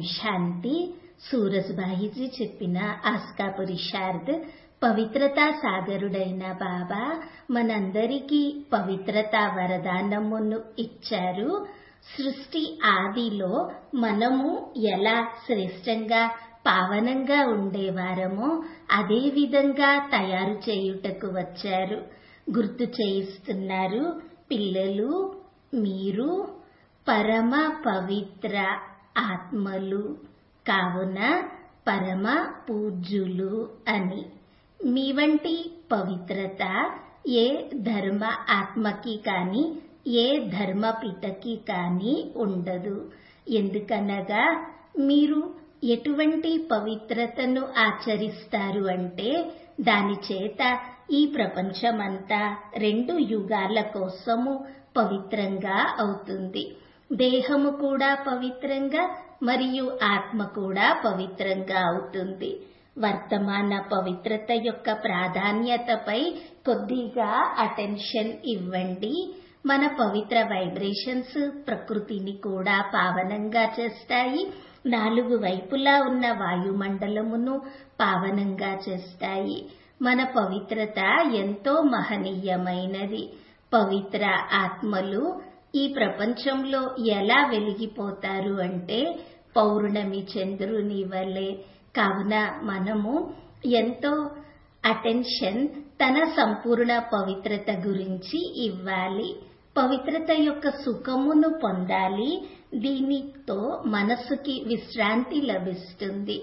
శాంతి సూరజ్బాయిజీ చెప్పిన ఆస్కా పురుషార్థ్ పవిత్రతా సాగరుడైన బాబా మనందరికీ పవిత్రతా వరదానమును ఇచ్చారు సృష్టి ఆదిలో మనము ఎలా శ్రేష్టంగా పావనంగా ఉండేవారమో అదే విధంగా తయారు చేయుటకు వచ్చారు గుర్తు చేయిస్తున్నారు పిల్లలు మీరు పరమ పవిత్ర ఆత్మలు కావున పరమ పూజ్యులు అని మీ వంటి పవిత్రత ఏ ధర్మ ఆత్మకి కాని ఏ ధర్మపితకి కాని ఉండదు ఎందుకనగా మీరు ఎటువంటి పవిత్రతను ఆచరిస్తారు అంటే దాని చేత ఈ ప్రపంచమంతా రెండు యుగాల కోసము పవిత్రంగా అవుతుంది దేహము కూడా పవిత్రంగా మరియు ఆత్మ కూడా పవిత్రంగా అవుతుంది వర్తమాన పవిత్రత యొక్క ప్రాధాన్యతపై కొద్దిగా అటెన్షన్ ఇవ్వండి మన పవిత్ర వైబ్రేషన్స్ ప్రకృతిని కూడా పావనంగా చేస్తాయి నాలుగు వైపులా ఉన్న వాయుమండలమును పావనంగా చేస్తాయి మన పవిత్రత ఎంతో మహనీయమైనది పవిత్ర ఆత్మలు ఈ ప్రపంచంలో ఎలా వెలిగిపోతారు అంటే పౌర్ణమి చంద్రుని వలె కావున మనము ఎంతో అటెన్షన్ తన సంపూర్ణ పవిత్రత గురించి ఇవ్వాలి పవిత్రత యొక్క సుఖమును పొందాలి దీనితో మనసుకి విశ్రాంతి లభిస్తుంది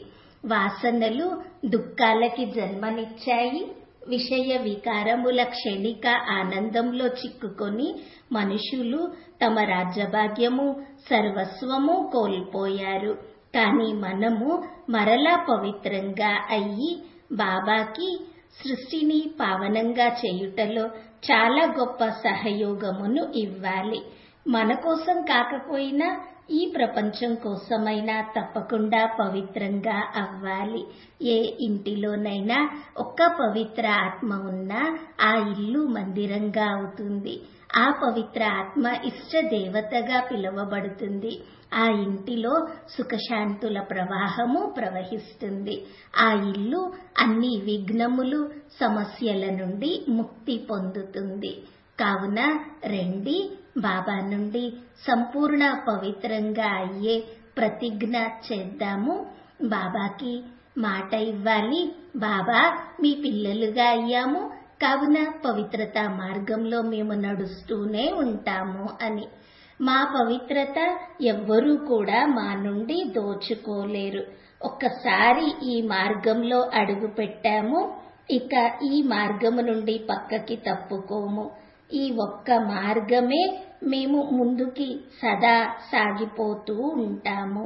వాసనలు దుఃఖాలకి జన్మనిచ్చాయి విషయ వికారముల క్షణిక ఆనందంలో చిక్కుకొని మనుషులు తమ రాజ్యభాగ్యము సర్వస్వము కోల్పోయారు కానీ మనము మరలా పవిత్రంగా అయ్యి బాబాకి సృష్టిని పావనంగా చేయుటలో చాలా గొప్ప సహయోగమును ఇవ్వాలి మన కోసం కాకపోయినా ఈ ప్రపంచం కోసమైనా తప్పకుండా పవిత్రంగా అవ్వాలి ఏ ఇంటిలోనైనా ఒక్క పవిత్ర ఆత్మ ఉన్నా ఆ ఇల్లు మందిరంగా అవుతుంది ఆ పవిత్ర ఆత్మ ఇష్ట దేవతగా పిలువబడుతుంది ఆ ఇంటిలో సుఖశాంతుల ప్రవాహము ప్రవహిస్తుంది ఆ ఇల్లు అన్ని విఘ్నములు సమస్యల నుండి ముక్తి పొందుతుంది కావున రండి బాబా నుండి సంపూర్ణ పవిత్రంగా అయ్యే ప్రతిజ్ఞ చేద్దాము బాబాకి మాట ఇవ్వాలి బాబా మీ పిల్లలుగా అయ్యాము కావున పవిత్రత మార్గంలో మేము నడుస్తూనే ఉంటాము అని మా పవిత్రత ఎవ్వరూ కూడా మా నుండి దోచుకోలేరు ఒక్కసారి ఈ మార్గంలో అడుగు పెట్టాము ఇక ఈ మార్గము నుండి పక్కకి తప్పుకోము ఈ ఒక్క మార్గమే మేము ముందుకి సదా సాగిపోతూ ఉంటాము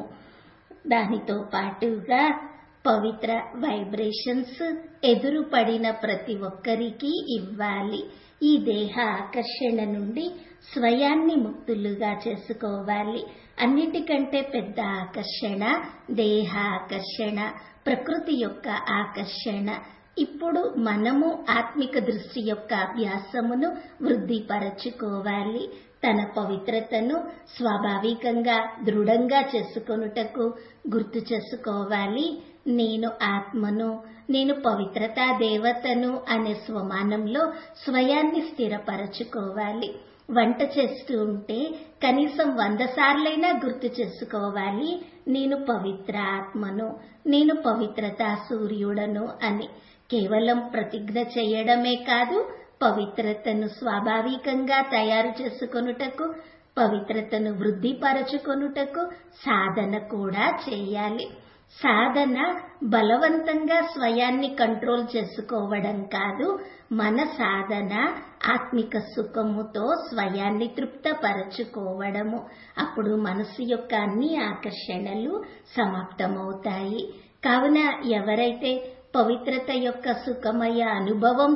దానితో పాటుగా పవిత్ర వైబ్రేషన్స్ ఎదురుపడిన ప్రతి ఒక్కరికి ఇవ్వాలి ఈ దేహ ఆకర్షణ నుండి స్వయాన్ని ముక్తులుగా చేసుకోవాలి అన్నిటికంటే పెద్ద ఆకర్షణ దేహ ఆకర్షణ ప్రకృతి యొక్క ఆకర్షణ ఇప్పుడు మనము ఆత్మిక దృష్టి యొక్క అభ్యాసమును వృద్ధిపరచుకోవాలి తన పవిత్రతను స్వాభావికంగా దృఢంగా చేసుకొనుటకు గుర్తు చేసుకోవాలి నేను ఆత్మను నేను పవిత్రతా దేవతను అనే స్వమానంలో స్వయాన్ని స్థిరపరచుకోవాలి వంట చేస్తూ ఉంటే కనీసం వంద సార్లైనా గుర్తు చేసుకోవాలి నేను పవిత్ర ఆత్మను నేను పవిత్రతా సూర్యుడను అని కేవలం ప్రతిజ్ఞ చేయడమే కాదు పవిత్రతను స్వాభావికంగా తయారు చేసుకొనుటకు పవిత్రతను వృద్ధిపరచుకొనుటకు సాధన కూడా చేయాలి సాధన బలవంతంగా స్వయాన్ని కంట్రోల్ చేసుకోవడం కాదు మన సాధన ఆత్మిక సుఖముతో స్వయాన్ని తృప్తపరచుకోవడము అప్పుడు మనసు యొక్క అన్ని ఆకర్షణలు సమాప్తమవుతాయి కావున ఎవరైతే పవిత్రత యొక్క సుఖమయ అనుభవం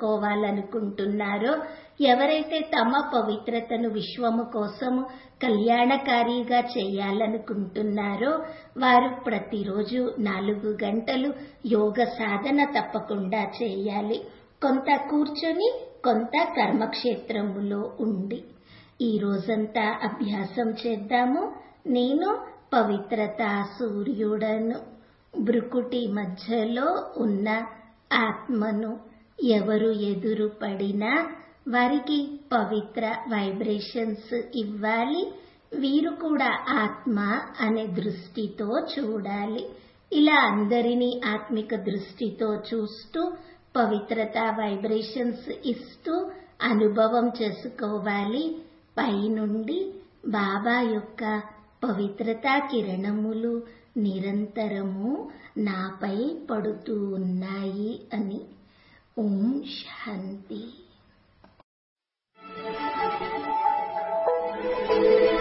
చేసుకోవాలనుకుంటున్నారో ఎవరైతే తమ పవిత్రతను విశ్వము కోసము కళ్యాణకారిగా చేయాలనుకుంటున్నారో వారు ప్రతిరోజు నాలుగు గంటలు యోగ సాధన తప్పకుండా చేయాలి కొంత కూర్చొని కొంత కర్మక్షేత్రములో ఉండి ఈ రోజంతా అభ్యాసం చేద్దాము నేను పవిత్రతా సూర్యుడను బ్రుకుటి మధ్యలో ఉన్న ఆత్మను ఎవరు ఎదురు పడినా వారికి పవిత్ర వైబ్రేషన్స్ ఇవ్వాలి వీరు కూడా ఆత్మ అనే దృష్టితో చూడాలి ఇలా అందరినీ ఆత్మిక దృష్టితో చూస్తూ పవిత్రత వైబ్రేషన్స్ ఇస్తూ అనుభవం చేసుకోవాలి పైనుండి బాబా యొక్క పవిత్రతా కిరణములు నిరంతరము నాపై పడుతూ ఉన్నాయి అని ఓం శాంతి